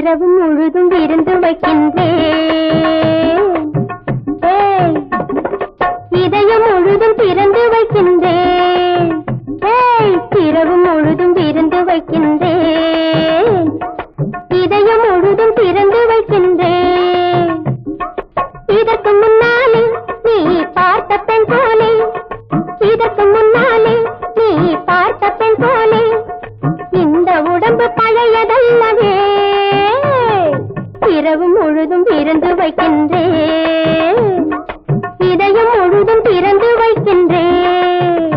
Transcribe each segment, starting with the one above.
இரவு முழுதும் விருந்து வைக்கின்றேன் ஏய், இதயம் முழுதும் திறந்து வைக்கின்றேன் ஏய், இரவு முழுதும் விருந்து வைக்கின்றேன் இதயம் முழுதும் திறந்து வைக்கின்றேன் இதற்கு முன்னாலே நீ பார்த்த பெண் போலே இதற்கு முன்னாலே நீ பார்த்த பெண் போலே இந்த உடம்பு பழையதல்லவே இரவு முழுதும் விருந்து வைக்கின்றேன் இதயம் முழுதும் திறந்து வைக்கின்றேன்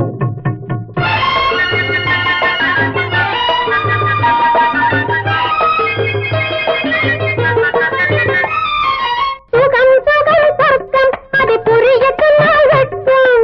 சுகம் சுகம் சொர்க்கம் அதை புரிய சொன்னால் வெட்கம்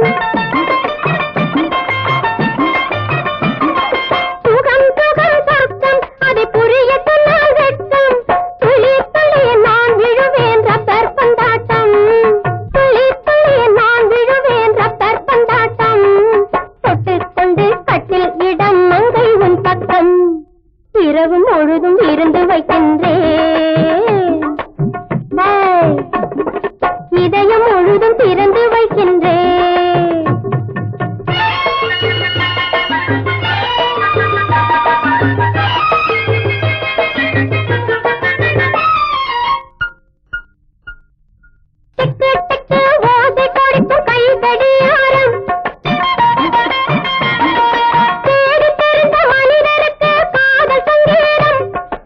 சுகம் சுகம் சொர்க்கம் அதை புரிய சொன்னால் வெட்கம் துளி துளி நான் விழுவேன் ரப்பர் பந்தாட்டம் துளி துளி நான் விழுவேன் ரப்பர் பந்தாட்டம் தொட்டுக்கொண்டு கட்டில் இடம் மங்கை உன் பக்கம் இரவு முழுதும் இருந்து வைக்கின்றேன் ஏய், இதயம் முழுதும் திறந்து வைக்கின்றேன் டிக்கு டிக்கு ஓதை கொடுக்கும் கைதடியாரம் தேடி தெரிந்த மனிதருக்கு காதல் சங்கீதம்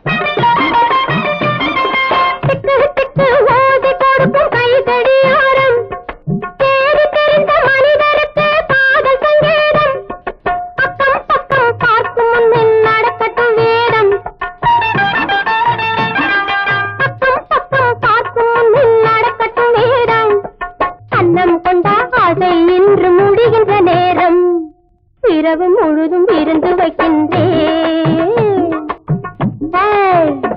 டிக்கு டிக்கு ஓதை கொடுக்கும் கைதடியாரம் தேடி தெரிந்த மனிதருக்கு காதல் சங்கீதம் பக்கம் பக்கம் பார்க்கும் முன்னின் நடக்கட்டும் வேதம் பக்கம் பக்கம் பார்க்கும் முன்னின் நடக்கட்டும் வேதம் அன்னம் கொண்ட ஆசை இன்று முடிகின்ற நேரம் இரவு முழுதும் இருந்து வைக்கின்றேன் ஏய்,